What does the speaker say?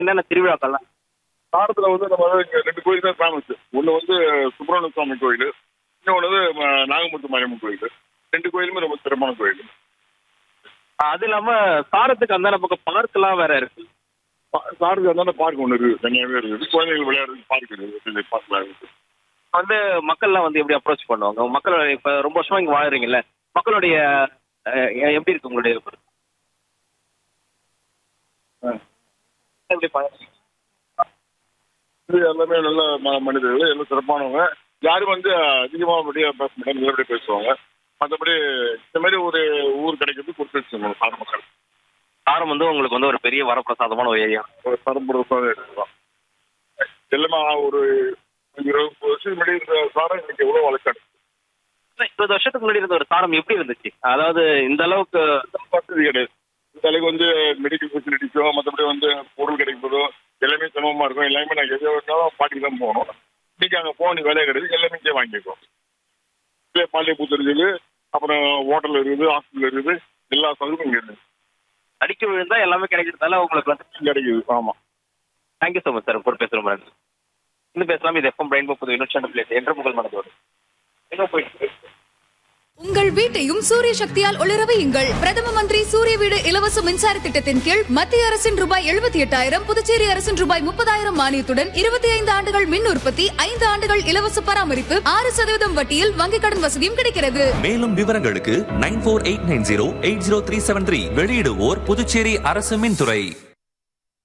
என்னென்ன திருவிழாக்கள்லாம் தாரத்தில் வந்து நம்ம வந்து இங்க ரெண்டு கோயில் தான் ஃபேமஸ் ஒன்று வந்து சுப்பிரமணிய சுவாமி கோயில் இன்னொன்று வந்து ம- நாகமுத்து மாரியம்மன் கோயில் ரெண்டு கோயிலுமே ரொம்ப சிறப்பான கோயில் அது இல்லாம சாரத்துக்கு அந்தான பக்கம் பார்க்லாம் வேற இருக்கு தாரத்துக்கு அந்தாண்ட பார்க் ஒன்று இருக்குது தனியாகவே இருக்குது குழந்தைகள் விளையாடுறதுக்கு பார்க் இருக்குது பார்க்கலாம் இருக்குது வந்து மக்கள்லாம் வந்து எப்படி அப்ரோச் பண்ணுவாங்க மக்கள் இப்ப ரொம்ப வருஷமா இங்க வாழுறீங்கல்ல மக்களுடைய அஹ், எப்படி இருக்கு உங்களுடைய எப்படி பழகுறீங்க? இது எல்லாமே நல்ல ம- மனிதர்கள் எல்லாம் சிறப்பானவங்க யாரும் வந்து அதிகமாக அப்படியே பேச மாட்டாங்க நல்லபடியாக பேசுவாங்க மற்றபடி இந்த மாதிரி ஒரு ஊர் கிடைக்கிறது கொடுத்து வச்சுக்கோங்க சார மக்கள் சாரம் வந்து உங்களுக்கு வந்து ஒரு பெரிய வரப்பிரசாதமான ஒரு ஏரியா ஒரு தரம்புறதாக எடுத்துக்கலாம் எல்லாமே ஒரு இருபது வருஷத்துக்கு முன்னாடி இருந்த சாரம் இன்னைக்கு எவ்வளோ வளர்ச்சி இருபது வருஷத்துக்கு முன்னாடி இருந்த ஒரு சாரம் எப்படி இருந்துச்சு அதாவது இந்த அளவுக்கு வசதி கிடையாது இந்த அளவுக்கு வந்து மெடிக்கல் ஃபெசிலிட்டிஸோ மற்றபடி வந்து பொருள் கிடைப்பதோ எல்லாமே சிரமமாக இருக்கும் எல்லாமே நான் எது வேணாலும் பாட்டிக்கு தான் போகணும் இன்னைக்கு அங்கே போக வேலையே கிடையாது எல்லாமே இங்கே வாங்கிக்கோ இதே பாண்டியபூத்து இருக்குது அப்புறம் ஹோட்டல் இருக்குது ஹாஸ்பிட்டல் இருக்குது எல்லா சௌகரியமும் இங்கே இருக்குது அடிக்க விழுந்தா எல்லாமே கிடைக்கிறதால உங்களுக்கு வந்து கிடைக்குது ஆமாம் தேங்க்யூ ஸோ மச் சார் கூட பேசுகிறோம் மேடம் இன்னும் பேசலாம் இது எஃப்எம் பிரைன் புது இன்னொரு பிளேஸ் என்ற புகழ் மனதோடு எங்க போயிட்டு உங்கள் வீட்டையும் சூரிய சக்தியால் ஒளிரவையுங்கள் பிரதம மந்திரி சூரிய வீடு இலவச மின்சார திட்டத்தின் கீழ் மத்திய அரசின் ரூபாய் எழுபத்தி எட்டாயிரம் புதுச்சேரி அரசின் ரூபாய் முப்பதாயிரம் மானியத்துடன் இருபத்தி ஐந்து ஆண்டுகள் மின் உற்பத்தி ஐந்து ஆண்டுகள் இலவச பராமரிப்பு ஆறு சதவீதம் வட்டியில் வங்கிக் கடன் வசதியும் கிடைக்கிறது மேலும் விவரங்களுக்கு nine four eight nine zero eight zero three seven three வெளியிடுவோர் புதுச்சேரி அரசு மின்துறை